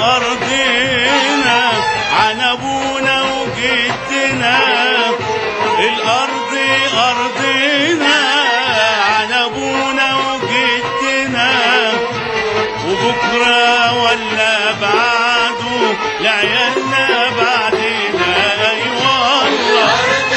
أرضنا عن أبونا وجدنا الأرض أرضنا عن أبونا وجدنا وبكرة ولا بعده لعيالنا بعدنا أي والله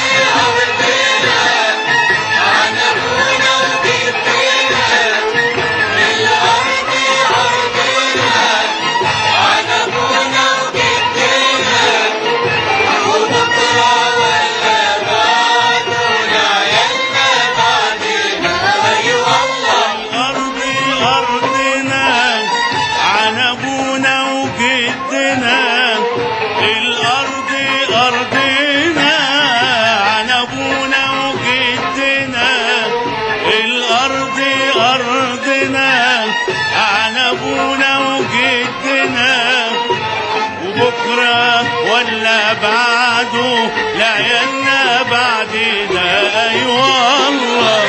الأرض أرضنا عن أبونا وجدنا الأرض أرضنا عن أبونا وجدنا الأرض أرضنا عن أبونا وجدنا وبكرة ولا بعده لعيالنا بعدنا أي والله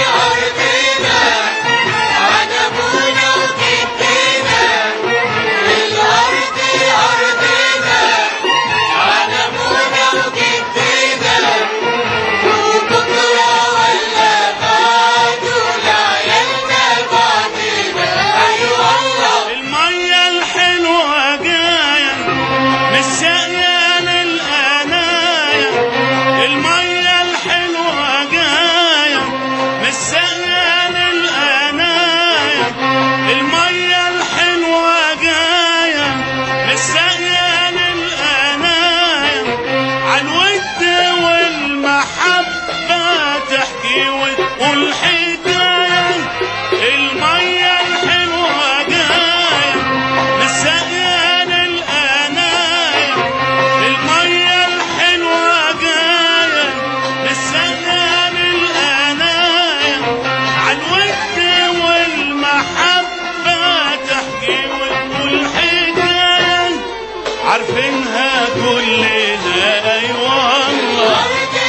المية الحلوة جاية مش شقيان القناية المية الحلوة جاية مش شقيان القناية المية الحلوة جاية مش شقيان القناية عالود والمحبة تحكي وتقول حكاية المية الحلوة جاية مش سقيان القناية المية الحلوة جاية مش سقيان القناية عالود والمحبة تحكي وتقول حكاية عارفينها كلنا أي والله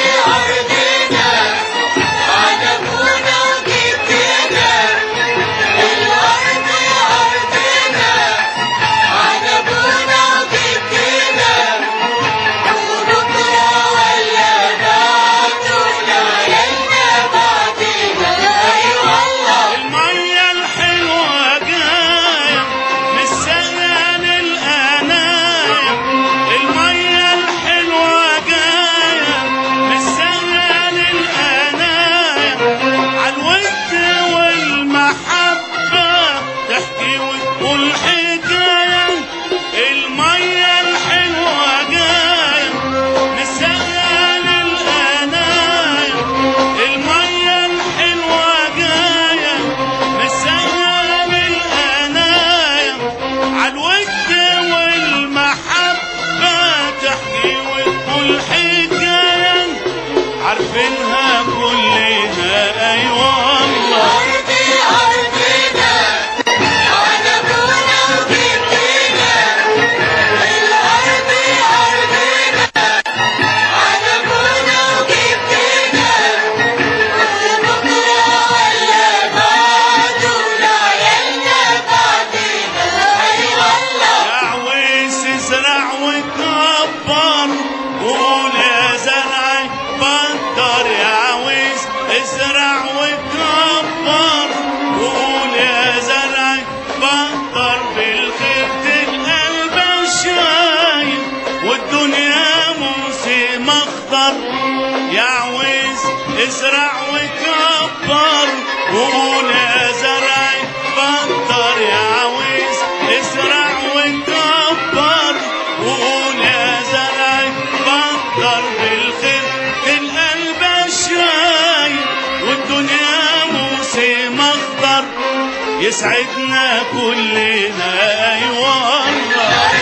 المية الحلوة جاية مش سقيان القناية المية الحلوة جاية مش سقيان القناية عالود والمحبة تحكي وتقول حكاية المية الحلوة جاية مش سقيان القناية المية الحلوة جاية مش سقيان القناية عالود والمحبة تحكي وتقول حكاية عارفينها كلنا أي والله يا عويس ازرع وكبر قول يا زرع بدر يا عويس ازرع وكبر قول يا زرع بدر بالخير تلقى البشاير والدنيا موسم اخضر يا عويس ازرع وكبر وقول يا زرع بدر يا عويس ازرع وكبر وقول يا زرع بدر بالخير تلقى البشاير والدنيا موسم اخضر يسعدنا كلنا اي والله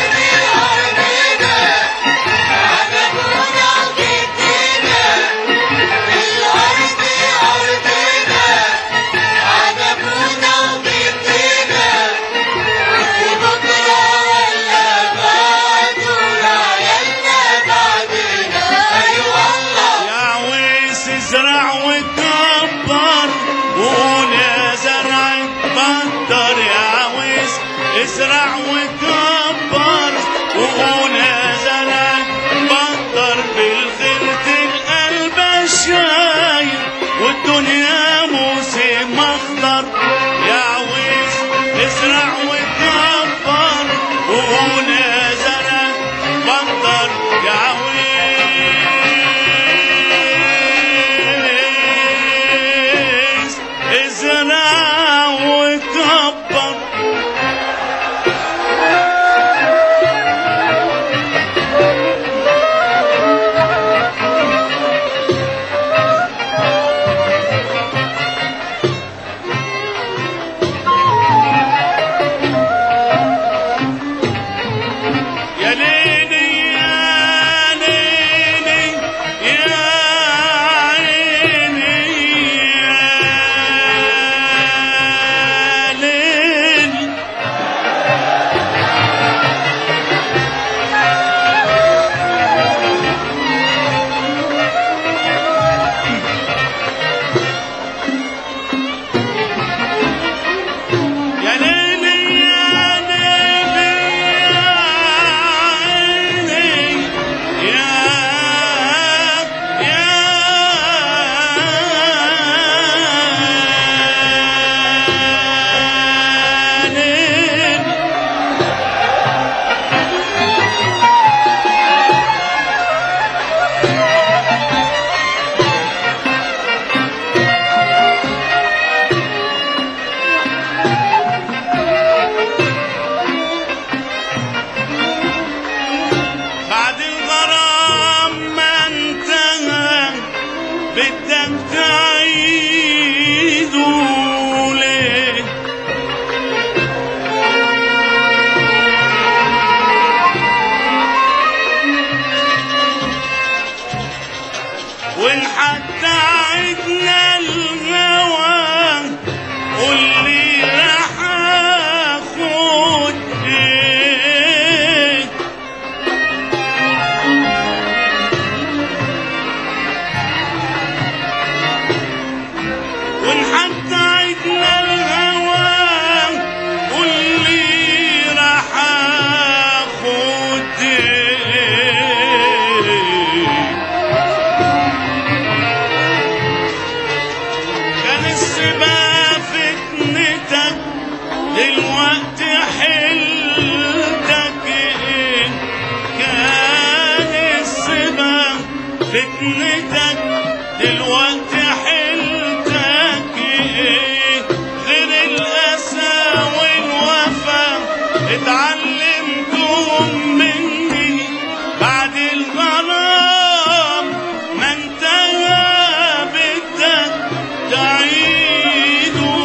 يا عويس ازرع وكبر وقول يا زرع بدر يا عويس ازرع فتنتك دلوقتي حيلتك ايه غير الاسى والوفا اتعلمتهم مني بعد الغرام ما انتهى بدك تعيده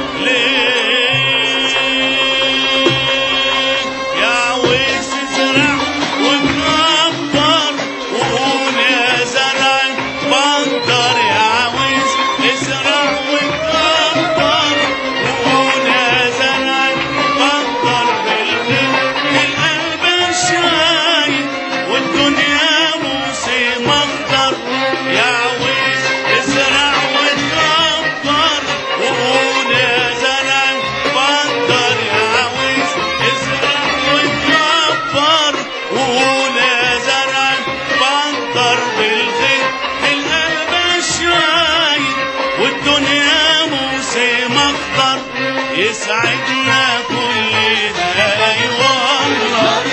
ليه يا ويس زرع وكبر وقول يا زرع بطر يا ويس ازرع وكبر وقول يا زرع بطر بالخير القلب شايل والدنيا موسم اخضر يا ويس ازرع وكبر وقول يا زرع بطر يا ويس ازرع وكبر وقول يا زرع بطر بالخير القلب شايل والدنيا موسم اخضر يسعدنا كلنا اي والله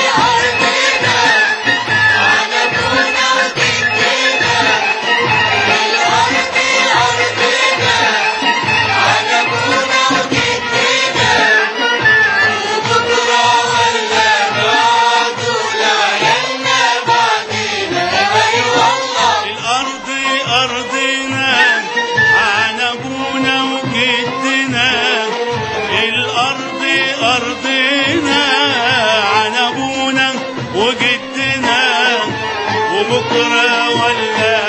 الأرض أرضنا عن أبونا وجدنا الأرض أرضنا عن أبونا وجدنا وبكرة ولا